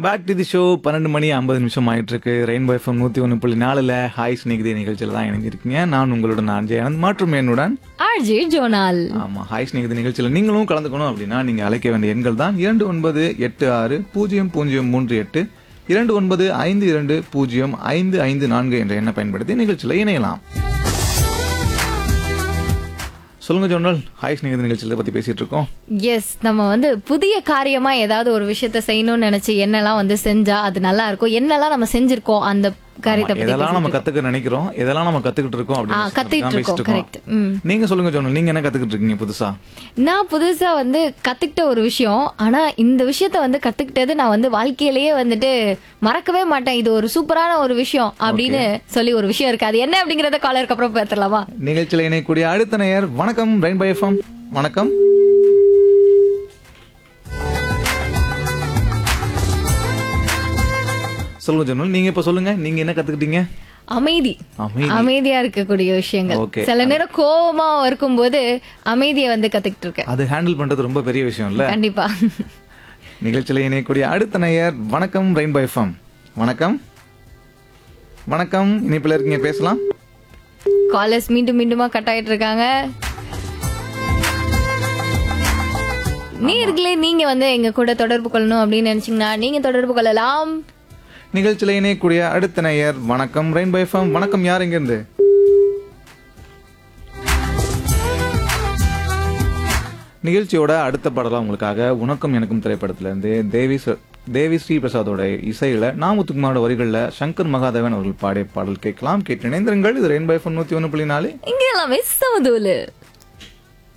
Back to the show பன்னெண்டு மணி ஐம்பது நிமிஷம் ஆயிட்டு இருக்கு ரெயின்போ எஃப்எம் நூத்தி ஒன்று புள்ளி நாலுல ஹாய் ஸ்நேகிதி நிகழ்ச்சியில தான் இணைஞ்சிருக்கீங்க நான் உங்களுடன் அஞ்சய் அனந்த் மற்றும் என்னுடன் ஆர்ஜே ஜோனால் ஆமா ஹாய் ஸ்நேகிதி நிகழ்ச்சியில நீங்களும் கலந்துக்கணும் அப்படின்னா நீங்க அழைக்க வேண்டிய எண்கள் தான் இரண்டு ஒன்பது எட்டு ஆறு பூஜ்ஜியம் பூஜ்ஜியம் மூன்று எட்டு இரண்டு ஒன்பது ஐந்து இரண்டு பூஜ்ஜியம் ஐந்து ஐந்து நான்கு என்ற எண்ணை பயன்படுத்தி நிகழ்ச்சியில இணையலாம் சொல்லுங்க ஜோனல் ஹாய் ஸ்நேகிதி நிகழ்ச்சியில பத்தி பேசிட்டு இருக்கோம் எஸ் நம்ம வந்து புதிய காரியமா ஏதாவது ஒரு விஷயத்த செய்யணும்னு நினைச்சு என்னெல்லாம் வந்து செஞ்சா அது நல்லா இருக்கும் என்னெல்லாம் நம்ம செஞ்சிருக்கோம் அந்த காரியத்தை பத்தி எதெல்லாம் நம்ம கத்துக்க நினைக்கிறோம் எதெல்லாம் நம்ம கத்துக்கிட்டு இருக்கோம் ஆ, அப்படின்னு கத்துக்கிட்டு தான் இருக்கோம், பேசிட்டு correct. ம். நீங்க சொல்லுங்க ஜோனல் நீங்க என்ன கத்துக்கிட்டு இருக்கீங்க புதுசா நான் புதுசா வந்து கத்துக்கிட்ட ஒரு விஷயம் ஆனா இந்த விஷயத்த வந்து கத்துக்கிட்டது நான் வந்து வாழ்க்கையிலேயே வந்துட்டு மறக்கவே மாட்டேன் இது ஒரு சூப்பரான ஒரு விஷயம் அப்படின்னு சொல்லி ஒரு விஷயம் இருக்கு அது என்ன அப்படிங்கறத காலருக்கு அப்புறம் பேசலாமா நிகழ்ச்சியில இணையக்கூடிய அடுத்த நேயர் வணக்கம் ரெயின்போ எஃப்எம் வணக்கம் சொல்லுங்க ஜோனல் நீங்க இப்ப சொல்லுங்க நீங்க என்ன கத்துக்கிட்டீங்க அமைதி அமைதி அமைதியா இருக்கக்கூடிய விஷயங்கள் Okay. சில நேரம் கோவமா இருக்கும்போது அமைதியை வந்து கத்துக்கிட்டு இருக்கேன் அது ஹேண்டில் பண்றது ரொம்ப பெரிய விஷயம் இல்ல கண்டிப்பா நிகழ்ச்சியில இணையக்கூடிய அடுத்த நேயர் வணக்கம் ரெயின்போ எஃப்எம் வணக்கம் வணக்கம் இனிப்புல இருக்கீங்க பேசலாம் காலர்ஸ் மீண்டும் மீண்டுமா கட் ஆயிட்டு இருக்காங்க நீர்களே நீங்க வந்து எங்க கூட தொடர்பு கொள்ளணும் அப்படின்னு நினைச்சீங்கன்னா நீங்க தொடர்பு கொள்ளலாம் நிகழ்ச்சியில இணையக்கூடிய அடுத்த நேயர் வணக்கம் ரெயின்போ எஃப்எம் வணக்கம் யார் எங்க இருந்து நிகழ்ச்சியோட அடுத்த பாடலாம் உங்களுக்காக உனக்கும் எனக்கும் திரைப்படத்துல இருந்து தேவி ச- தேவி ஸ்ரீ பிரசாதோட இசையில நாமுத்துக்குமாரோட வரிகள்ல சங்கர் மகாதேவன் அவர்கள் பாடிய பாடல் கேட்கலாம் கேட்டு இணைந்திருங்கள் இது ரெயின்போ எஃப்எம் நூத்தி ஒன்று புள்ளி நாலு இங்க எல்லாமே சமதூலு